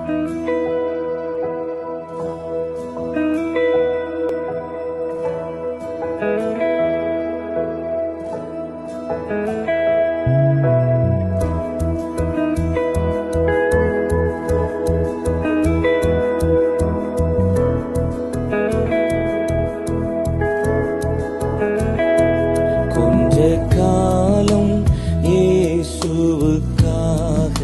கொஞ்ச காலம் இயேசுவுக்காக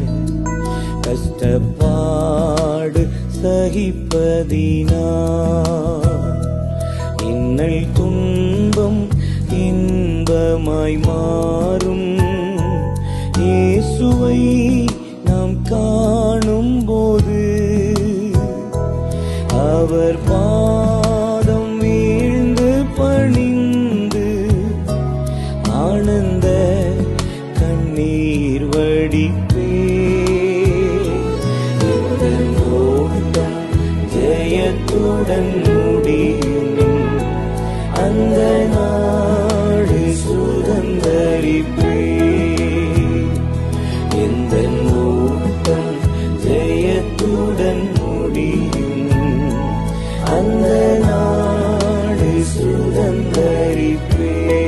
கஷ்டப்பாடு சகிப்பதினா இன்னல் துன்பம் இன்பமாய் மாறும் இயேசுவை நாம் காணும் போது அவர் பாதம் வீழ்ந்து பணிந்து ஆனந்த கண்ணீர் வடிப்பே இந்த ஓட்டம் ஜெயத்துடன் முடியும் அந்த நாடு சுதந்தரிப்பே எந்த ஓட்டம் ஜெயத்துடன் முடியும் அந்த நாடு சுதந்தரிப்பே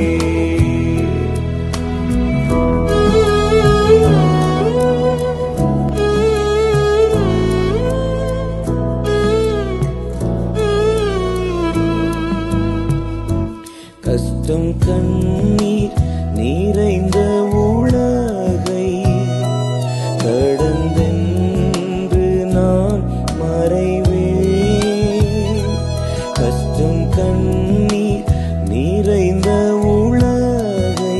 கஷ்டம் கண்ணீர் நிறைந்த உலகை கடந்தென்று நான் மறைவேன் கஷ்டம் கண்ணீர் நிறைந்த உலகை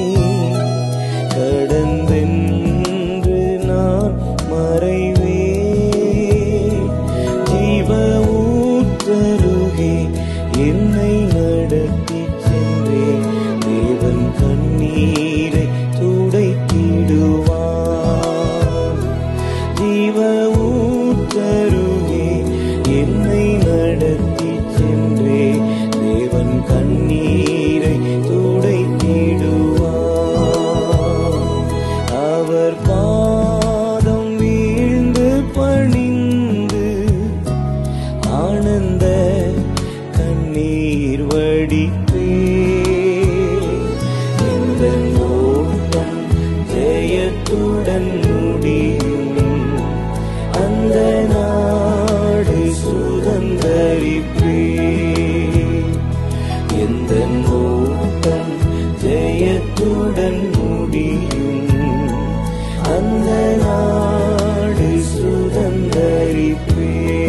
கடந்தென்று நான் மறைவேன் ஜீவ ஊற்றருகே என்னை நடத்தி சென்றே தேவன் கண்ணீரை துடைத்திடுவான் ஜீவ ஊற்றருகே என்னை நடத்தி சென்றே தேவன் கண்ணீரை துடைத்திடுவான் அவர் பாதம் வீழ்ந்து பணிந்து ஆனந்த கண்ணீர் வடிப்பே இந்த ஓட்டம் ஜெயத்துடன் முடியும் அந்த நாடு சுதந்தரிப்பே எந்த ஓட்டம் ஜெயத்துடன் முடியும் அந்த நாடு சுதந்தரிப்பே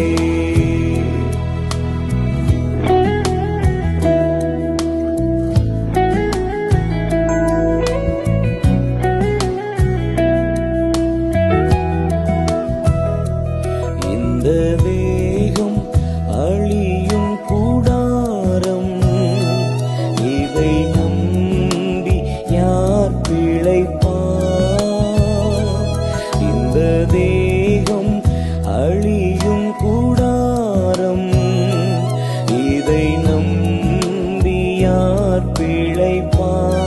இந்த தேகம் அழியும் கூடாரம் இதை நம்பி யார் பிழைப்பார் இந்த தேகம் அழியும் கூடாரம் இதை நம்பி யார் பிழைப்பார்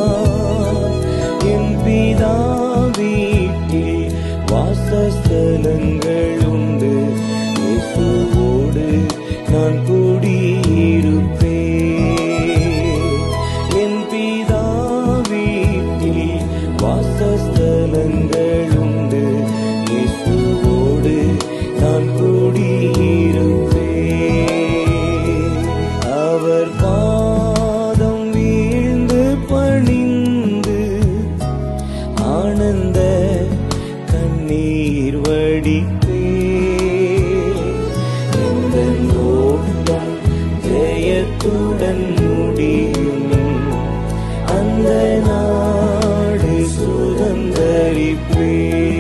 என் பிதா வீட்டில் வாசஸ்தலங்கள் உண்டு இயேசுவோடு நான் குடியிருப்பே என் பிதா வீட்டில் வாசஸ்தலங்கள் உண்டு இயேசுவோடு நான் குடியிருப்பே அவர் பாதம் வீழ்ந்து பணிந்து ஆனந்த கண்ணீர் வடிப்பே இந்த ஓட்டம் ஜெயத்துடன் முடியும் அந்த நாடு சுதந்தரிப்பே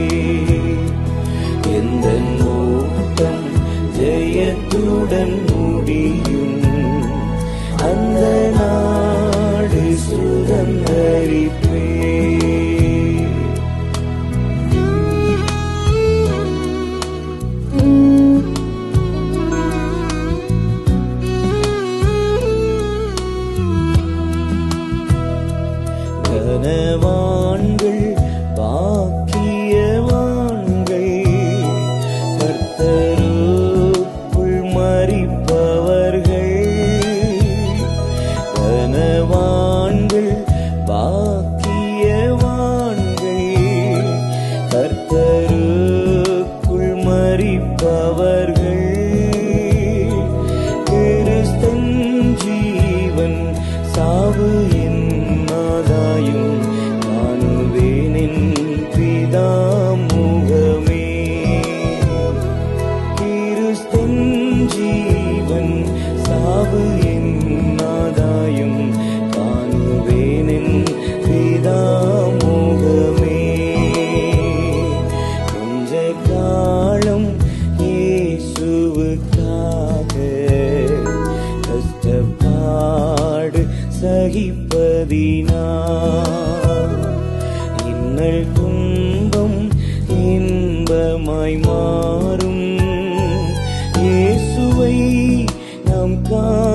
எந்த ஓட்டம் ஜெயத்துடன் முடியும் அந்த நாடு சுதந்தரிப்பே காலம் இயேசுவுக்காக கஷ்டப்பாடு சகிப்பதினா இன்னல் துன்பம் இன்பமாய் மாறும் இயேசுவை நாம் கா